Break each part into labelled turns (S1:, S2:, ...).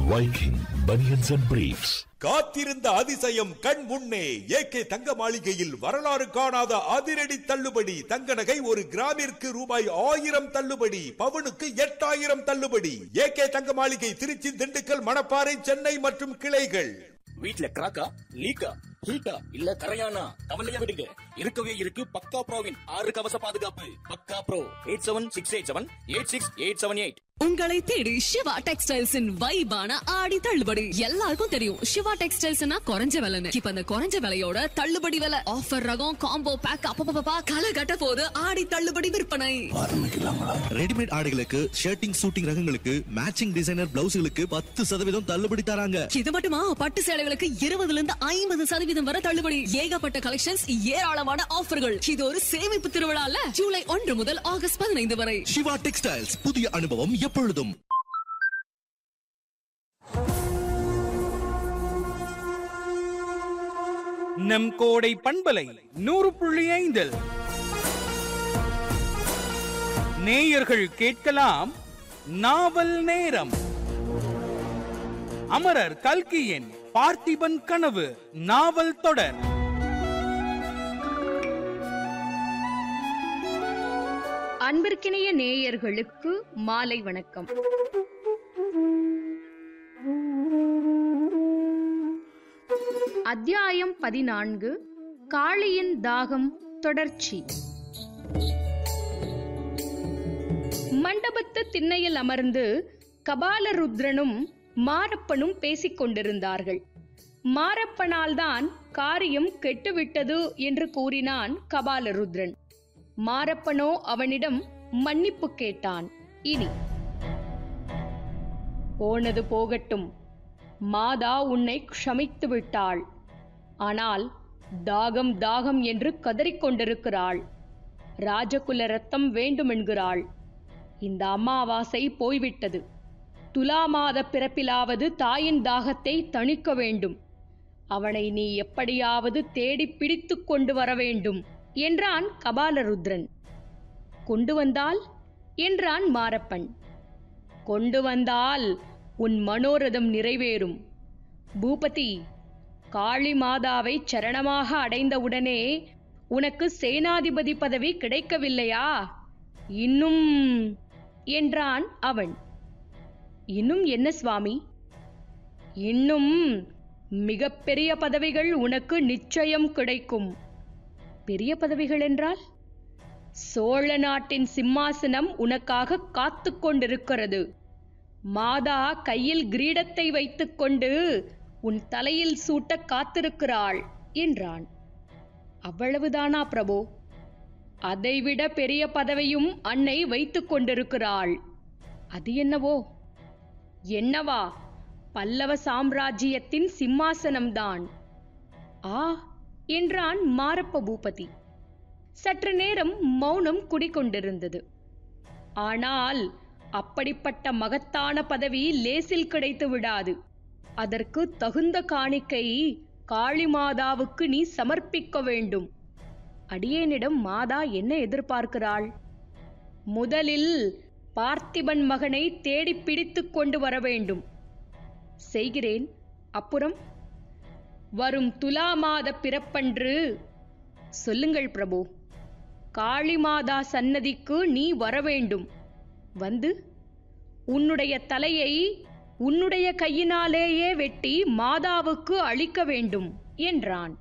S1: Viking Bunions and Briefs.
S2: காத்திருந்த அதிசயம் கண் முன்னே ஏகே தங்க மாளிகையில் வரலாறு காணாத அதிரடி தள்ளுபடி தங்க நகை ஒரு கிராமிற்கு ரூபாய் ஆயிரம் தள்ளுபடி பவுனுக்கு எட்டாயிரம் தள்ளுபடி ஏகே தங்க மாளிகை திருச்சி திண்டுக்கல் மணப்பாறை சென்னை மற்றும் கிளைகள்
S3: வீட்ல கிராக்கா லீக்கா ஹீட்டா இல்ல கரையானா கவலையா விடுங்க இருக்கவே இருக்கு பக்கா ப்ரோவின் ஆறு கவச பாதுகாப்பு பக்கா bro eight seven six eight seven eight six eight seven eight
S4: உங்களை தேடி சிவா டெக்ஸ்டைல்ஸின் வைபான ஆடி தள்ளுபடி எல்லாருக்கும் தெரியும் சிவா டெக்ஸ்டைல்ஸ்னா குறைஞ்ச விலைன்னு இப்ப அந்த குறைஞ்ச விலையோட தள்ளுபடி விலை ஆஃபர் ரகம் காம்போ பேக் அப்பப்பா களை கட்ட போது ஆடி தள்ளுபடி விற்பனை
S5: ரெடிமேட் ஆடைகளுக்கு ஷர்ட்டிங் சூட்டிங் ரகங்களுக்கு மேட்சிங் டிசைனர் பிளவுஸ்களுக்கு பத்து சதவீதம் தள்ளுபடி தராங்க
S4: இது மட்டுமா பட்டு சேலைகளுக்கு இருபதுல இருந்து ஐம்பது சதவீதம் வரை தள்ளுபடி ஏகப்பட்ட கலெக்ஷன்ஸ் ஏராளமான ஆஃபர்கள் இது ஒரு சேமிப்பு திருவிழால ஜூலை ஒன்று முதல் ஆகஸ்ட் பதினைந்து வரை
S5: சிவா டெக்ஸ்டைல்ஸ் புதிய அனுபவம் எப்பொழுதும்
S6: நம் கோடை பண்பலை நூறு புள்ளி ஐந்தில் நேயர்கள் கேட்கலாம் நாவல் நேரம் அமரர் கல்கியின் பார்த்திபன் கனவு நாவல் தொடர்
S7: அன்பிற்கினிய நேயர்களுக்கு மாலை வணக்கம் அத்தியாயம் பதினான்கு காளியின் தாகம் தொடர்ச்சி மண்டபத்து திண்ணையில் அமர்ந்து கபாலருத்ரனும் மாரப்பனும் பேசிக் கொண்டிருந்தார்கள் மாரப்பனால்தான் காரியம் கெட்டுவிட்டது என்று கூறினான் கபாலருத்ரன் மாரப்பனோ அவனிடம் மன்னிப்பு கேட்டான் இனி போனது போகட்டும் மாதா உன்னை க்ஷமித்து விட்டாள் ஆனால் தாகம் தாகம் என்று கதறிக்கொண்டிருக்கிறாள் ராஜகுல ரத்தம் வேண்டுமென்கிறாள் இந்த அமாவாசை போய்விட்டது துலா மாத பிறப்பிலாவது தாயின் தாகத்தை தணிக்க வேண்டும் அவனை நீ எப்படியாவது தேடி பிடித்து கொண்டு வர வேண்டும் என்றான் கபாலருத்ரன் கொண்டு வந்தால் என்றான் மாரப்பன் கொண்டு வந்தால் உன் மனோரதம் நிறைவேறும் பூபதி காளி மாதாவை சரணமாக அடைந்தவுடனே உனக்கு சேனாதிபதி பதவி கிடைக்கவில்லையா இன்னும் என்றான் அவன் இன்னும் என்ன சுவாமி இன்னும் மிகப்பெரிய பதவிகள் உனக்கு நிச்சயம் கிடைக்கும் பெரிய பதவிகள் என்றால் சோழ நாட்டின் சிம்மாசனம் உனக்காக காத்து கொண்டிருக்கிறது மாதா கையில் கிரீடத்தை வைத்துக்கொண்டு உன் தலையில் சூட்ட காத்திருக்கிறாள் என்றான் அவ்வளவுதானா பிரபு அதைவிட பெரிய பதவியும் அன்னை வைத்துக் கொண்டிருக்கிறாள் அது என்னவோ என்னவா பல்லவ சாம்ராஜ்யத்தின் சிம்மாசனம்தான் ஆ என்றான் மாரப்ப பூபதி சற்று நேரம் மௌனம் குடிகொண்டிருந்தது ஆனால் அப்படிப்பட்ட மகத்தான பதவி லேசில் கிடைத்து விடாது அதற்கு தகுந்த காணிக்கை காளிமாதாவுக்கு நீ சமர்ப்பிக்க வேண்டும் அடியேனிடம் மாதா என்ன எதிர்பார்க்கிறாள் முதலில் பார்த்திபன் மகனை தேடி பிடித்துக் கொண்டு வர வேண்டும் செய்கிறேன் அப்புறம் வரும் துலா மாத பிறப்பன்று சொல்லுங்கள் பிரபு காளிமாதா சன்னதிக்கு நீ வர வேண்டும் வந்து உன்னுடைய தலையை உன்னுடைய கையினாலேயே வெட்டி மாதாவுக்கு அளிக்க வேண்டும் என்றான்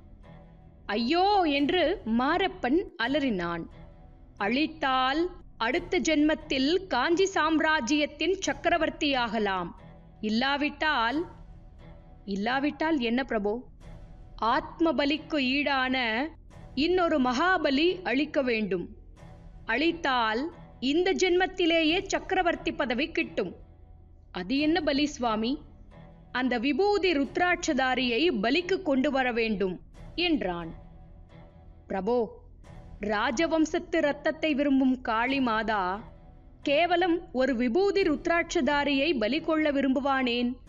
S7: ஐயோ என்று மாரப்பன் அலறினான் அழித்தால் அடுத்த ஜென்மத்தில் காஞ்சி சாம்ராஜ்யத்தின் சக்கரவர்த்தியாகலாம் இல்லாவிட்டால் இல்லாவிட்டால் என்ன பிரபு ஆத்ம பலிக்கு ஈடான இன்னொரு மகாபலி அளிக்க வேண்டும் அளித்தால் இந்த ஜென்மத்திலேயே சக்கரவர்த்தி பதவி கிட்டும் அது என்ன பலி சுவாமி அந்த விபூதி ருத்ராட்சதாரியை பலிக்கு கொண்டு வர வேண்டும் என்றான் பிரபோ ராஜவம்சத்து ரத்தத்தை விரும்பும் காளி மாதா கேவலம் ஒரு விபூதி ருத்ராட்சதாரியை பலி கொள்ள விரும்புவானேன்